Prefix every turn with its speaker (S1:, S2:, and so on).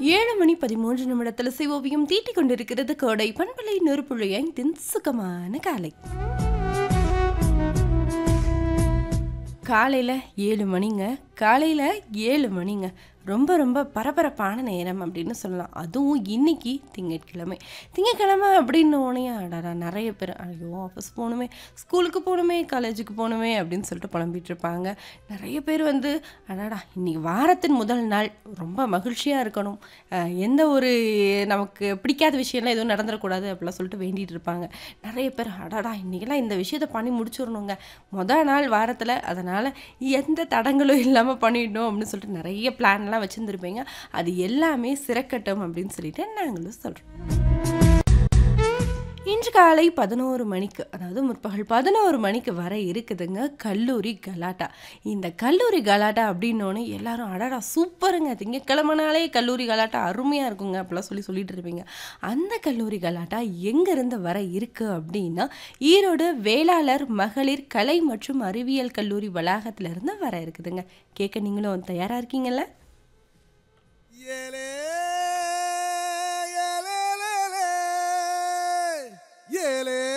S1: ஏழு மணி பதிமூன்று நிமிடத்தில் சிவோவியம் தீட்டிக் கொண்டிருக்கிறது கோடை பண்பலை நெருப்புழையின் சுகமான காலை காலையில் ஏழு மணிங்க காலையில் ஏழு மணிங்க ரொம்ப ரொம்ப பரபரப்பான நேரம் அப்படின்னு சொல்லலாம் அதுவும் இன்னைக்கு திங்கட்கிழமை திங்கட்கிழமை அப்படின்னு உடனே அடடா நிறைய பேர் ஐயோ ஆஃபீஸ் போகணுமே ஸ்கூலுக்கு போகணுமே காலேஜுக்கு போகணுமே அப்படின்னு சொல்லிட்டு புலம்பிட்டு இருப்பாங்க நிறைய பேர் வந்து அடடா இன்னைக்கு வாரத்தின் முதல் நாள் ரொம்ப மகிழ்ச்சியாக இருக்கணும் அஹ் எந்த ஒரு நமக்கு பிடிக்காத விஷயம்லாம் எதுவும் நடந்துடக்கூடாது அப்படிலாம் சொல்லிட்டு வேண்டிகிட்டு இருப்பாங்க நிறைய பேர் அடடா இன்றைக்கெல்லாம் இந்த விஷயத்தை பண்ணி முடிச்சிடணுங்க மொதல் நாள் வாரத்தில் அதனால் எந்த தடங்களும் இல்லாமல் பண்ணிடணும் அப்படின்னு சொல்லிட்டு நிறைய பிளான்லாம் வச்சுருந்துருப்பீங்க அது எல்லாமே சிறக்கட்டும் அப்படின்னு சொல்லிட்டு நாங்களும் சொல்கிறோம் இன்று காலை பதினோரு மணிக்கு அதாவது முற்பகல் பதினோரு மணிக்கு வர இருக்குதுங்க கல்லூரி கலாட்டா இந்த கல்லூரி கலாட்டா அப்படின்னோடனே எல்லாரும் அடடா சூப்பருங்க திங்கக்கிழமனாலே கல்லூரி கலாட்டா அருமையாக இருக்குங்க அப்படிலாம் சொல்லி சொல்லிட்டு இருப்பீங்க அந்த கல்லூரி கலாட்டா எங்கேருந்து வர இருக்கு அப்படின்னா ஈரோடு வேளாளர் மகளிர் கலை மற்றும் அறிவியல் கல்லூரி வளாகத்திலிருந்து வர இருக்குதுங்க கேட்க நீங்களும் தயாராக இருக்கீங்கல்ல